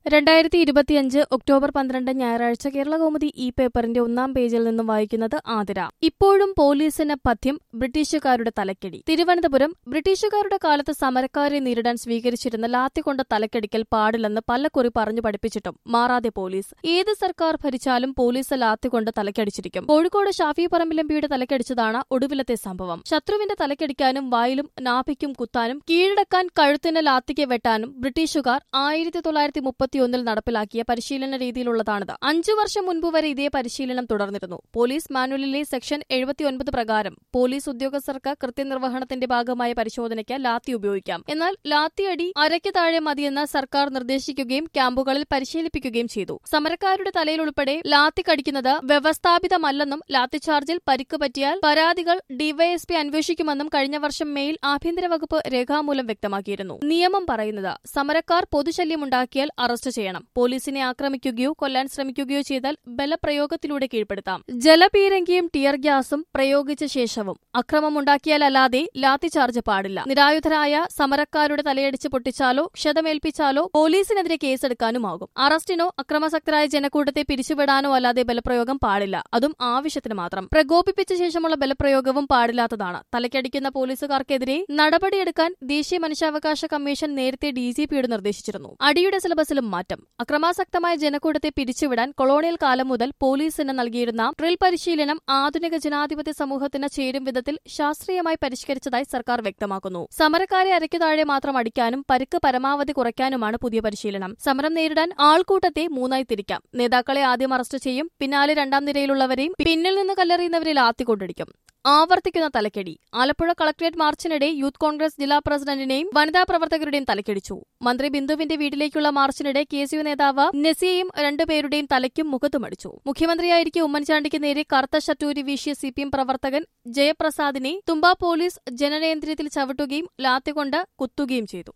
രണ്ടായിരത്തി ഇരുപത്തിയഞ്ച് ഒക്ടോബർ പന്ത്രണ്ട് ഞായറാഴ്ച കേരളകൗമുദി ഈ പേപ്പറിന്റെ ഒന്നാം പേജിൽ നിന്നും വായിക്കുന്നത് ആതിര ഇപ്പോഴും പോലീസിന് പഥ്യം ബ്രിട്ടീഷുകാരുടെ തലക്കടി തിരുവനന്തപുരം ബ്രിട്ടീഷുകാരുടെ കാലത്ത് സമരക്കാരെ നേരിടാൻ സ്വീകരിച്ചിരുന്ന ലാത്തികൊണ്ട തലക്കടിക്കൽ പാടില്ലെന്ന് പല്ലക്കുറി പറഞ്ഞു പഠിപ്പിച്ചിട്ടും മാറാതെ പോലീസ് ഏത് സർക്കാർ ഭരിച്ചാലും പോലീസ് ലാത്തികൊണ്ട് തലക്കടിച്ചിരിക്കും കോഴിക്കോട് ഷാഫി പറമ്പിലമ്പിയുടെ തലക്കടിച്ചതാണ് ഒടുവിലത്തെ സംഭവം ശത്രുവിന്റെ തലക്കടിക്കാനും വായിലും നാഭിക്കും കുത്താനും കീഴടക്കാൻ കഴുത്തിന് ലാത്തിക്ക് വെട്ടാനും ബ്രിട്ടീഷുകാർ ആയിരത്തി തൊള്ളായിരത്തി മുപ്പത്തിയൊന്നിൽ നടപ്പിലാക്കിയ പരിശീലന രീതിയിലുള്ളതാണിത് അഞ്ചു വർഷം മുൻപ് വരെ ഇതേ പരിശീലനം തുടർന്നിരുന്നു പോലീസ് മാനുവലിലെ സെക്ഷൻ എഴുപത്തിയൊൻപത് പ്രകാരം പോലീസ് ഉദ്യോഗസ്ഥർക്ക് കൃത്യനിർവഹണത്തിന്റെ ഭാഗമായ പരിശോധനയ്ക്ക് ലാത്തി ഉപയോഗിക്കാം എന്നാൽ ലാത്തിയടി അരയ്ക്ക് താഴെ മതിയെന്ന് സർക്കാർ നിർദ്ദേശിക്കുകയും ക്യാമ്പുകളിൽ പരിശീലിപ്പിക്കുകയും ചെയ്തു സമരക്കാരുടെ തലയിൽ ഉൾപ്പെടെ ലാത്തി കടിക്കുന്നത് വ്യവസ്ഥാപിതമല്ലെന്നും ലാത്തി ചാർജിൽ പരിക്ക് പറ്റിയാൽ പരാതികൾ ഡിവൈഎസ്പി അന്വേഷിക്കുമെന്നും കഴിഞ്ഞ വർഷം മെയിൽ ആഭ്യന്തര വകുപ്പ് രേഖാമൂലം വ്യക്തമാക്കിയിരുന്നു നിയമം പറയുന്നത് സമരക്കാർ പൊതുശല്യമുണ്ടാക്കിയാൽ അറസ്റ്റ് ചെയ്യണം പോലീസിനെ ആക്രമിക്കുകയോ കൊല്ലാൻ ശ്രമിക്കുകയോ ചെയ്താൽ ബലപ്രയോഗത്തിലൂടെ കീഴ്പ്പെടുത്താം ജലപീരങ്കിയും ടിയർ ഗ്യാസും പ്രയോഗിച്ച ശേഷവും അക്രമമുണ്ടാക്കിയാലല്ലാതെ ലാത്തി ചാർജ് പാടില്ല നിരായുധരായ സമരക്കാരുടെ തലയടിച്ച് പൊട്ടിച്ചാലോ ക്ഷതമേൽപ്പിച്ചാലോ പോലീസിനെതിരെ കേസെടുക്കാനുമാകും അറസ്റ്റിനോ അക്രമാസക്തരായ ജനക്കൂട്ടത്തെ പിരിച്ചുവിടാനോ അല്ലാതെ ബലപ്രയോഗം പാടില്ല അതും ആവശ്യത്തിന് മാത്രം പ്രകോപിപ്പിച്ച ശേഷമുള്ള ബലപ്രയോഗവും പാടില്ലാത്തതാണ് തലയ്ക്കടിക്കുന്ന പോലീസുകാർക്കെതിരെ നടപടിയെടുക്കാൻ ദേശീയ മനുഷ്യാവകാശ കമ്മീഷൻ നേരത്തെ ഡിജിപിയോട് നിർദ്ദേശിച്ചിരുന്നു അടിയുടെ സിലബസിലും മാറ്റം അക്രമാസക്തമായ ജനക്കൂട്ടത്തെ പിരിച്ചുവിടാൻ കൊളോണിയൽ കാലം മുതൽ പോലീസിന് നൽകിയിരുന്ന ഡ്രിൽ പരിശീലനം ആധുനിക ജനാധിപത്യ സമൂഹത്തിന് ചേരും വിധത്തിൽ ശാസ്ത്രീയമായി പരിഷ്കരിച്ചതായി സർക്കാർ വ്യക്തമാക്കുന്നു സമരക്കാരെ അരയ്ക്കു താഴെ മാത്രം അടിക്കാനും പരിക്ക് പരമാവധി കുറയ്ക്കാനുമാണ് പുതിയ പരിശീലനം സമരം നേരിടാൻ ആൾക്കൂട്ടത്തെ മൂന്നായി തിരിക്കാം നേതാക്കളെ ആദ്യം അറസ്റ്റ് ചെയ്യും പിന്നാലെ രണ്ടാം നിരയിലുള്ളവരെയും പിന്നിൽ നിന്ന് കല്ലെറിയുന്നവരെ ലാത്തിക്കൊണ്ടടിക്കും ആവർത്തിക്കുന്ന തലക്കടി ആലപ്പുഴ കളക്ടറേറ്റ് മാർച്ചിനിടെ യൂത്ത് കോൺഗ്രസ് ജില്ലാ പ്രസിഡന്റിനെയും വനിതാ പ്രവർത്തകരുടെയും തലക്കടിച്ചു മന്ത്രി ബിന്ദുവിന്റെ വീട്ടിലേക്കുള്ള മാർച്ചിനിടെ കെ സി യു നേതാവ് നെസിയെയും രണ്ടുപേരുടെയും തലയ്ക്കും മുഖത്തുമടിച്ചു മുഖ്യമന്ത്രിയായിരിക്കെ ഉമ്മൻചാണ്ടിക്ക് നേരെ കറുത്ത ഷട്ടൂരി വീശിയ സി പി എം പ്രവർത്തകൻ ജയപ്രസാദിനെ തുമ്പ പോലീസ് ജനനേന്ദ്രിയത്തിൽ ചവിട്ടുകയും ലാത്തികൊണ്ട് കുത്തുകയും ചെയ്തു